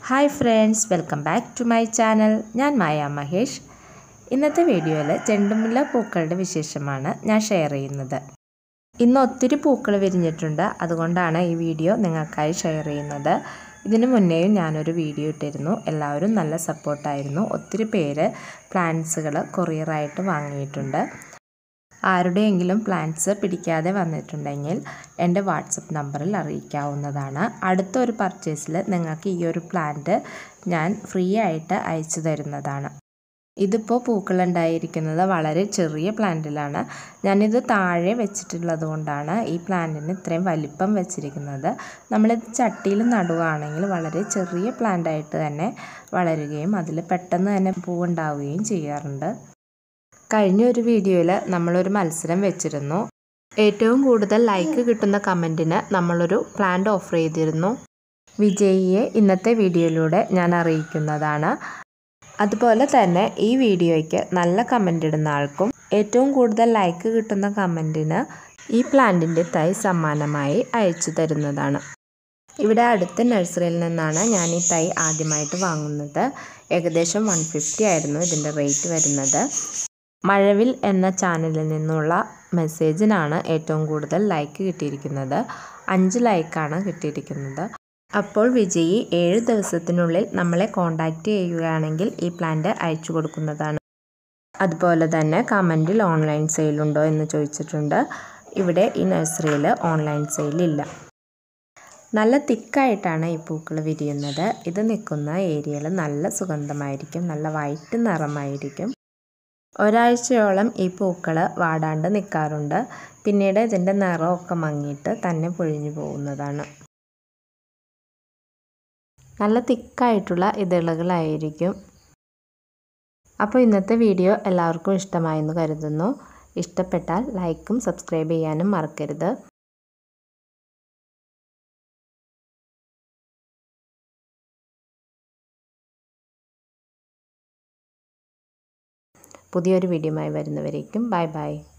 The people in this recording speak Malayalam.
hi friends welcome back to my channel ഞാൻ മായ മഹേഷ് ഇന്നത്തെ വീഡിയോയിൽ ചെണ്ടുമുല്ല പൂക്കളുടെ വിശേഷമാണ് ഞാൻ ഷെയർ ചെയ്യുന്നത് ഇന്ന് ഒത്തിരി പൂക്കൾ വിരിഞ്ഞിട്ടുണ്ട് അതുകൊണ്ടാണ് ഈ വീഡിയോ നിങ്ങൾക്കായി ഷെയർ ചെയ്യുന്നത് ഇതിനു മുന്നേയും ഞാനൊരു വീഡിയോ ഇട്ടിരുന്നു എല്ലാവരും നല്ല സപ്പോർട്ടായിരുന്നു ഒത്തിരി പേര് പ്ലാന്റ്സുകൾ കൊറിയറായിട്ട് വാങ്ങിയിട്ടുണ്ട് ആരുടെയെങ്കിലും പ്ലാന്റ്സ് പിടിക്കാതെ വന്നിട്ടുണ്ടെങ്കിൽ എൻ്റെ വാട്സപ്പ് നമ്പറിൽ അറിയിക്കാവുന്നതാണ് അടുത്ത ഒരു പർച്ചേസിൽ നിങ്ങൾക്ക് ഈ ഒരു പ്ലാന്റ് ഞാൻ ഫ്രീ ആയിട്ട് അയച്ചു തരുന്നതാണ് ഇതിപ്പോൾ പൂക്കളുണ്ടായിരിക്കുന്നത് വളരെ ചെറിയ പ്ലാന്റിലാണ് ഞാനിത് താഴെ വെച്ചിട്ടുള്ളത് കൊണ്ടാണ് ഈ പ്ലാന്റിന് ഇത്രയും വലിപ്പം വെച്ചിരിക്കുന്നത് നമ്മളിത് ചട്ടിയിൽ നടുകയാണെങ്കിൽ വളരെ ചെറിയ പ്ലാന്റായിട്ട് തന്നെ വളരുകയും അതിൽ പെട്ടെന്ന് തന്നെ പൂവുണ്ടാവുകയും ചെയ്യാറുണ്ട് കഴിഞ്ഞ ഒരു വീഡിയോയിൽ നമ്മളൊരു മത്സരം വെച്ചിരുന്നു ഏറ്റവും കൂടുതൽ ലൈക്ക് കിട്ടുന്ന കമൻറ്റിന് നമ്മളൊരു പ്ലാന്റ് ഓഫർ ചെയ്തിരുന്നു വിജയിയെ ഇന്നത്തെ വീഡിയോയിലൂടെ ഞാൻ അറിയിക്കുന്നതാണ് അതുപോലെ തന്നെ ഈ വീഡിയോയ്ക്ക് നല്ല കമൻ്റ് ഇടുന്ന ആൾക്കും ഏറ്റവും കൂടുതൽ ലൈക്ക് കിട്ടുന്ന കമൻറ്റിന് ഈ പ്ലാന്റിൻ്റെ തൈ സമ്മാനമായി അയച്ചു തരുന്നതാണ് ഇവിടെ അടുത്ത നഴ്സറിയിൽ നിന്നാണ് ഞാൻ ഈ തൈ ആദ്യമായിട്ട് വാങ്ങുന്നത് ഏകദേശം വൺ ഫിഫ്റ്റി ആയിരുന്നു ഇതിൻ്റെ റേറ്റ് വരുന്നത് മഴവിൽ എന്ന ചാനലിൽ നിന്നുള്ള മെസ്സേജിനാണ് ഏറ്റവും കൂടുതൽ ലൈക്ക് കിട്ടിയിരിക്കുന്നത് അഞ്ച് ലൈക്കാണ് കിട്ടിയിരിക്കുന്നത് അപ്പോൾ വിജയി ഏഴ് ദിവസത്തിനുള്ളിൽ നമ്മളെ കോണ്ടാക്റ്റ് ചെയ്യുകയാണെങ്കിൽ ഈ പ്ലാന്റ് അയച്ചു കൊടുക്കുന്നതാണ് അതുപോലെ തന്നെ കമൻറ്റിൽ ഓൺലൈൻ സെയിലുണ്ടോ എന്ന് ചോദിച്ചിട്ടുണ്ട് ഇവിടെ ഈ നഴ്സറിയിൽ ഓൺലൈൻ സെയിലില്ല നല്ല തിക്കായിട്ടാണ് ഈ പൂക്കൾ വിരിയുന്നത് ഇത് നിൽക്കുന്ന ഏരിയയിൽ നല്ല സുഗന്ധമായിരിക്കും നല്ല വൈറ്റ് നിറമായിരിക്കും ഒരാഴ്ചയോളം ഈ പൂക്കൾ വാടാണ്ട് നിൽക്കാറുണ്ട് പിന്നീട് ഇതിൻ്റെ നിറമൊക്കെ മങ്ങിയിട്ട് തന്നെ പൊഴിഞ്ഞു പോകുന്നതാണ് നല്ല തിക്കായിട്ടുള്ള ഇതളുകളായിരിക്കും അപ്പോൾ ഇന്നത്തെ വീഡിയോ എല്ലാവർക്കും ഇഷ്ടമായെന്ന് കരുതുന്നു ഇഷ്ടപ്പെട്ടാൽ ലൈക്കും സബ്സ്ക്രൈബ് ചെയ്യാനും മറക്കരുത് പുതിയൊരു വീഡിയോയുമായി വരുന്നവരേക്കും ബൈ ബൈ